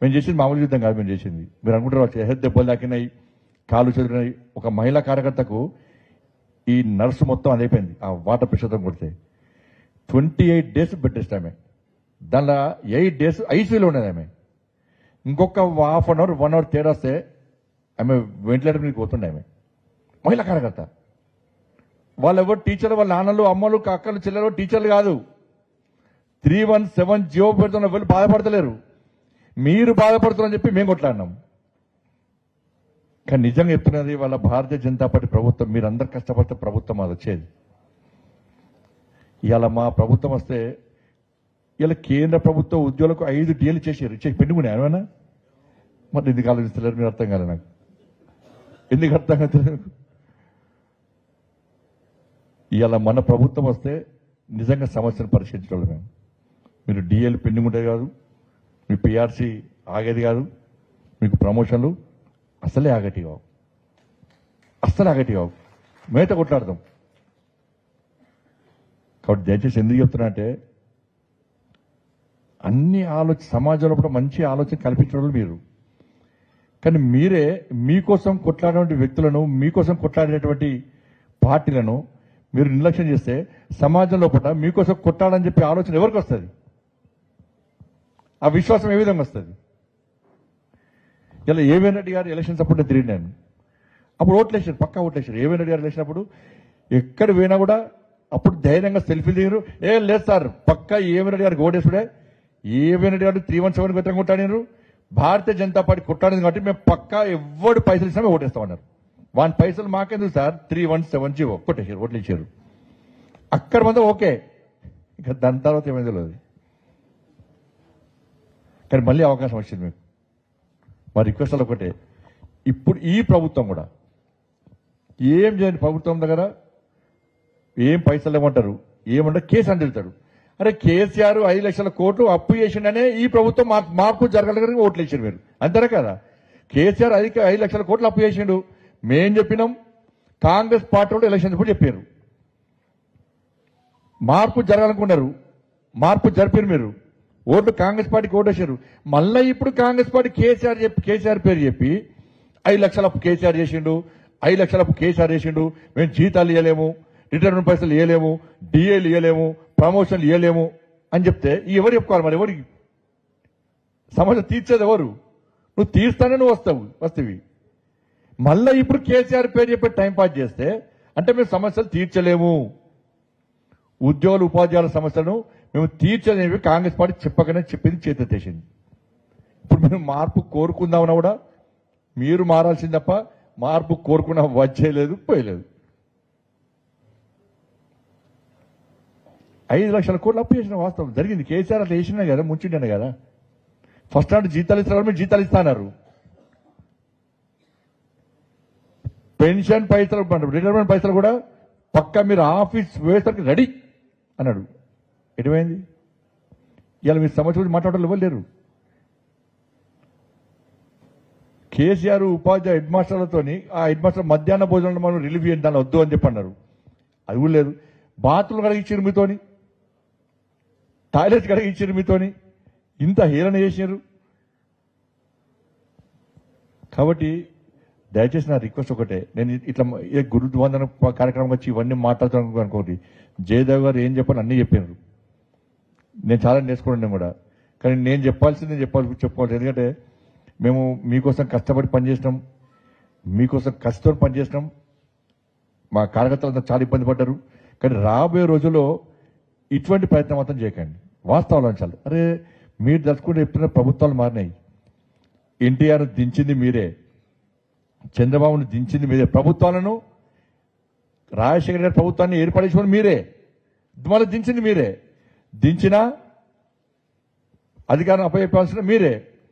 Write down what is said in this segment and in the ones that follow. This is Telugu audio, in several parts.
మేము చేసింది మామూలు యుద్ధం కాదు మేము చేసింది మీరు అనుకుంటారు హెడ్ దెబ్బలు తాకినాయి కాలు చెదిరినాయి ఒక మహిళా కార్యకర్తకు ఈ నర్సు మొత్తం అదైపోయింది ఆ వాటర్ ప్రెషర్తో కొడితే twenty eight days bed rest ఆమె దానిలో ఎయిట్ డేస్ ఐసీయూలో ఉండేది ఆమె ఇంకొక half an hour one hour తేడా వస్తే ఆమె వెంటిలేటర్ మీద పోతుండే ఆమె మహిళా కార్యకర్త వాళ్ళు ఎవరు టీచర్లు వాళ్ళ నాన్నలు అమ్మలు అక్కలు చెల్లెలు టీచర్లు కాదు త్రీ వన్ సెవెన్ జియో పెడుతున్న వాళ్ళు బాధపడతలేరు మీరు బాధపడుతున్నారని చెప్పి మేము కొట్లాడినాం కానీ నిజంగా చెప్తున్నది వాళ్ళ భారతీయ జనతా పార్టీ ప్రభుత్వం మీరందరు కష్టపడితే ప్రభుత్వం అది వచ్చేది ఇవాళ మా ప్రభుత్వం వస్తే ఇలా కేంద్ర ప్రభుత్వ ఉద్యోగులకు ఐదు డీలు చేసారు ఇచ్చే పెండుకునే ఏమైనా మరి ఎందుకు ఆలోచిస్తలేరు మీరు అర్థం కాలే నాకు ఎందుకు అర్థం కాలేదు ఇవాళ మన ప్రభుత్వం వస్తే నిజంగా సమస్యను పరిష్కరించడం మేము మీరు డిఎల్ పెండింగ్ ఉండేది కాదు మీ పిఆర్సీ ఆగేది కాదు మీకు ప్రమోషన్లు అసలే ఆగటి కావు అస్సలు ఆగటి కావు మేత కొట్లాడదాం కాబట్టి దయచేసి ఎందుకు చెప్తున్నా అంటే అన్ని ఆలోచన సమాజంలో కూడా మంచి ఆలోచన కల్పించడం మీరు కానీ మీరే మీకోసం కొట్లాడేటువంటి వ్యక్తులను మీకోసం కొట్లాడేటువంటి పార్టీలను మీరు నిర్లక్ష్యం చేస్తే సమాజంలో పూట మీకోసం కొట్టాలని చెప్పి ఆలోచన ఎవరికి వస్తుంది ఆ విశ్వాసం ఏ విధంగా వస్తుంది ఇలా ఏవైనా రెడ్డి గారు ఎలక్షన్స్ అప్పుడు నేను తిరిగినాను అప్పుడు ఓట్లు వేసారు పక్కా ఓట్లు వేసారు ఏవైనా రెడ్డి గారు వేసినప్పుడు ఎక్కడ పోయినా కూడా అప్పుడు ధైర్యంగా సెల్ఫీలు దిగారు ఏ లేదు సార్ పక్కా ఏవైనా రెడ్డి గారికి ఓటేసుడే ఏవైనా రెడ్డి గారు త్రీ వన్ సెవెన్ వ్యతిరేకంగా కొట్టాడినారు భారతీయ జనతా పార్టీ కొట్టాడింది కాబట్టి మేము పక్కా ఎవడు పైసలు ఇచ్చినా మేము ఓటేస్తామన్నారు వాని పైసలు మాకెందుకు sir three one seven GO కొట్టేశారు ఓట్లు ఇచ్చారు అక్కడ మంది ఓకే ఇక దాని తర్వాత ఏమైంది తెలియదు కానీ మళ్ళీ అవకాశం వచ్చింది మీకు మా రిక్వెస్ట్ ఒకటే ఇప్పుడు ఈ ప్రభుత్వం కూడా ఏం చేయని ప్రభుత్వం దగ్గర ఏం పైసలు ఇవ్వమంటారు ఏమంటారు కేసు అని తిడతాడు అరే కేసీఆర్ ఐదు లక్షల కోట్లు అప్పు చేసిండనే ఈ ప్రభుత్వం మాకు మార్పు జరగలేదు ఓట్లు వేసారు మీరు అంతేనా కదా కేసీఆర్ ఐదు ఐదు లక్షల కోట్లు అప్పు చేసిండు మేం చెప్పినాం కాంగ్రెస్ పార్టీ కూడా ఎలక్షన్ ఇప్పుడు చెప్పారు మార్పు జరగాలనుకున్నారు మార్పు జరిపారు మీరు ఓట్లు కాంగ్రెస్ పార్టీకి ఓటేశారు మళ్ళీ ఇప్పుడు కాంగ్రెస్ పార్టీ కేసీఆర్ చెప్పి కేసీఆర్ పేరు చెప్పి ఐదు లక్షల అప్పు కేసీఆర్ చేసిండు ఐదు లక్షల అప్పు కేసీఆర్ చేసిండు మేము జీతాలు ఇవ్వలేము రిటైర్మెంట్ పైసలు ఇవ్వలేము డిఏలు ఇవ్వలేము ప్రమోషన్లు ఇవ్వలేము అని చెప్తే ఈ ఎవరు చెప్పుకోవాలి మరి ఎవరికి సమస్య తీర్చేది ఎవరు నువ్వు తీర్స్తానే నువ్వు వస్తావు వస్తవి మళ్ళీ ఇప్పుడు కేసీఆర్ పేరు చెప్పి టైం పాస్ చేస్తే అంటే మేము సమస్యలు తీర్చలేము ఉద్యోగుల ఉపాధ్యాయుల సమస్యలను మేము తీర్చలేవి కాంగ్రెస్ పార్టీ చెప్పకనే చెప్పింది చేతెత్తేసింది ఇప్పుడు మేము మార్పు కోరుకుందామన్నా కూడా మీరు మారాల్సింది తప్ప మార్పు కోరుకున్నా వచ్చేయలేదు పోయలేదు ఐదు లక్షల కోట్లు అప్పు చేసిన వాస్తవం జరిగింది కేసీఆర్ అట్లా చేసినా కదా ముంచిండే కదా ఫస్ట్ నాడు జీతాలు ఇస్తారు మీరు జీతాలు ఇస్తాన్నారు పెన్షన్ పైసలు రిటైర్మెంట్ పైసలు కూడా పక్క మీరు ఆఫీస్ వేసరికి రెడీ అన్నాడు ఎటువైంది ఇవాళ మీరు సమస్య గురించి మాట్లాడటం ఎవరు లేరు కేసీఆర్ ఉపాధ్యాయ హెడ్ మాస్టర్లతోని ఆ హెడ్ మాస్టర్ మధ్యాహ్న భోజనం మనం రిలీవ్ చేయండి దాన్ని వద్దు అని చెప్పి అన్నారు అది కూడా లేదు బాత్రూమ్ కడిగించారు మీతోని టాయిలెట్ కడిగించారు మీతోని ఇంత హేళన చేశారు కాబట్టి దయచేసి నా రిక్వెస్ట్ ఒకటే నేను ఇట్లా ఏ గురుద్వందన కార్యక్రమం వచ్చి ఇవన్నీ మాట్లాడుతాను అనుకోండి జయదేవ్ గారు ఏం చెప్పాలి అన్నీ చెప్పారు నేను చాలా నేర్చుకున్నాను కూడా కానీ నేను చెప్పాల్సింది చెప్పాలి చెప్పుకోవాలి ఎందుకంటే మేము మీకోసం కష్టపడి పనిచేసినాం మీకోసం కష్టపడి పనిచేసినాం మా కార్యకర్తలంతా చాలా ఇబ్బంది పడ్డారు కానీ రాబోయే రోజుల్లో ఇటువంటి ప్రయత్నం మాత్రం చేయకండి వాస్తవాలు అంచాలి అరే మీరు దలుచుకుంటే చెప్తున్న ప్రభుత్వాలు మారినాయి ఎన్టీఆర్ దించింది మీరే చంద్రబాబును దించింది మీరే ప్రభుత్వాలను రాజశేఖర గారి ప్రభుత్వాన్ని ఏర్పడించుకొని మీరే మళ్ళీ దించింది మీరే దించినా అధికారం అప్పచెప్పాల్సిన మీరే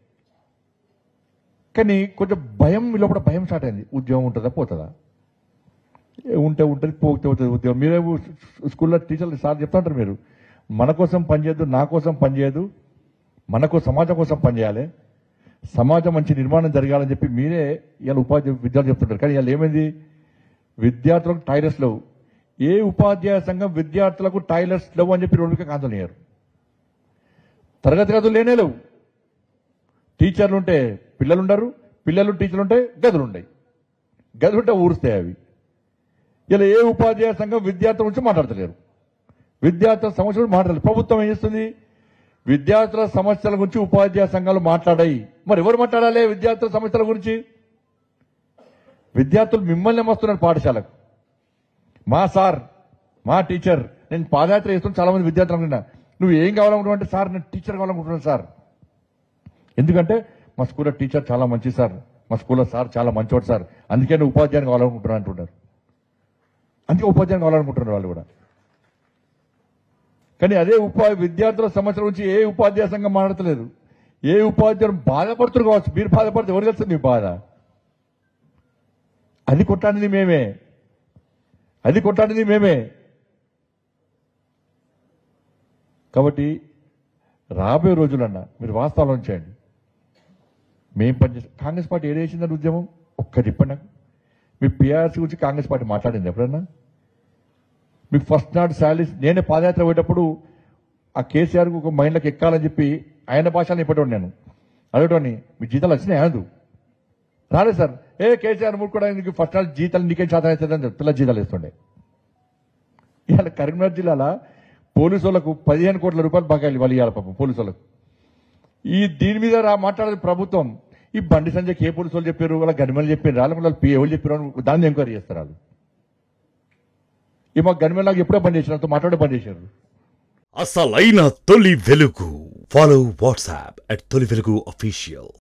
కానీ కొంచెం భయం లోపల భయం స్టార్ట్ అయింది ఉద్యోగం ఉంటుందా పోతుందా ఏ ఉంటే ఉంటుంది పోతే పోతుంది ఉద్యోగం మీరే స్కూల్లో టీచర్లు సార్ చెప్తుంటారు మీరు మన కోసం పనిచేయద్దు నా కోసం పనిచేయదు మనకు సమాజం కోసం పనిచేయాలి సమాజం మంచి నిర్మాణం జరగాలని చెప్పి మీరే ఇవాళ ఉపాధ్యాయ విద్యార్థులు చెప్తుంటారు కానీ ఇవాళ ఏమైంది విద్యార్థులకు టైలర్స్ లేవు ఏ ఉపాధ్యాయ సంఘం విద్యార్థులకు టైలర్స్ లేవు అని చెప్పి రెండు ఆందోళన అయ్యారు తరగతి గదులు లేనే లేవు టీచర్లు ఉంటే పిల్లలు ఉండరు పిల్లలు టీచర్లు ఉంటే గదులు ఉండయి గదులు ఉంటే ఊరుస్తాయి అవి ఇలా ఏ ఉపాధ్యాయ సంఘం విద్యార్థుల గురించి మాట్లాడతలేరు విద్యార్థుల సమస్యల గురించి మాట్లాడలేదు ప్రభుత్వం ఏం చేస్తుంది విద్యార్థుల సమస్యల గురించి ఉపాధ్యాయ సంఘాలు మాట్లాడాయి మరి ఎవరు మాట్లాడాలి విద్యార్థుల సమస్యల గురించి విద్యార్థులు మిమ్మల్ని వస్తున్నారు పాఠశాలకు మా సార్ మా టీచర్ నేను పాదయాత్ర చేస్తున్న చాలా మంది విద్యార్థులు అనుకున్నా నువ్వు ఏం కావాలనుకుంటున్నావు అంటే సార్ నేను టీచర్ కావాలనుకుంటున్నాను సార్ ఎందుకంటే మా స్కూల్లో టీచర్ చాలా మంచి సార్ మా స్కూల్లో సార్ చాలా మంచివాడు సార్ అందుకే నేను ఉపాధ్యాయుని కావాలనుకుంటున్నాను అంటున్నారు అందుకే ఉపాధ్యాయుని కావాలనుకుంటున్నారు వాళ్ళు కూడా కానీ అదే ఉపా విద్యార్థుల సమస్యల గురించి ఏ ఉపాధ్యాయ సంఘం మాట్లాడతలేదు ఏ ఉపాధ్యాయులు బాధపడుతున్నారు కావచ్చు మీరు బాధపడితే ఎవరు తెలుస్తుంది మీ బాధ అది కొట్టాడింది మేమే అది కొట్టాడింది మేమే కాబట్టి రాబోయే రోజులన్న మీరు వాస్తవాలు ఉంచండి మేం పనిచేస్తాం కాంగ్రెస్ పార్టీ ఏది చేసిందని ఉద్యమం ఒక్కటి చెప్పండి నాకు మీ పిఆర్సీ గురించి కాంగ్రెస్ పార్టీ మాట్లాడింది ఎప్పుడన్నా మీకు ఫస్ట్ నాడు శాలరీస్ నేనే పాదయాత్ర పోయేటప్పుడు ఆ కేసీఆర్ ఒక మైండ్లోకి ఎక్కాలని చెప్పి ఆయన భాషలో చెప్పేటోడు నేను అడగటోని మీ జీతాలు వచ్చినాయి కాదు రాలేదు సార్ ఏ కేసీఆర్ మూడు కూడా నీకు ఫస్ట్ నాడు జీతాలు నీకేం శాతం అవుతుందని పిల్ల జీతాలు ఇస్తుండే ఇవాళ కరీంనగర్ జిల్లాలో పోలీసు వాళ్ళకు పదిహేను కోట్ల రూపాయలు బకాయిలు ఇవ్వాలి ఇవాళ పాపం పోలీసు వాళ్ళకు ఈ దీని మీద రా మాట్లాడేది ప్రభుత్వం ఈ బండి సంజయ్కి ఏ పోలీసు వాళ్ళు చెప్పారు వాళ్ళ గనిమలు చెప్పారు వాళ్ళ వాళ్ళు పిఏ వాళ్ళు చెప్పారు అని దాన్ని ఎంక్వైరీ చేస్తారు వాళ్ళు ఈ మా గనిమల్ నాకు ఎప్పుడో బంద్ చేసినారు మాట్లాడే బంద్ చేశారు అసలైన తొలి వెలుగు ఫాలో వాట్సాప్ అట్ తొలి వెలుగు అఫీషియల్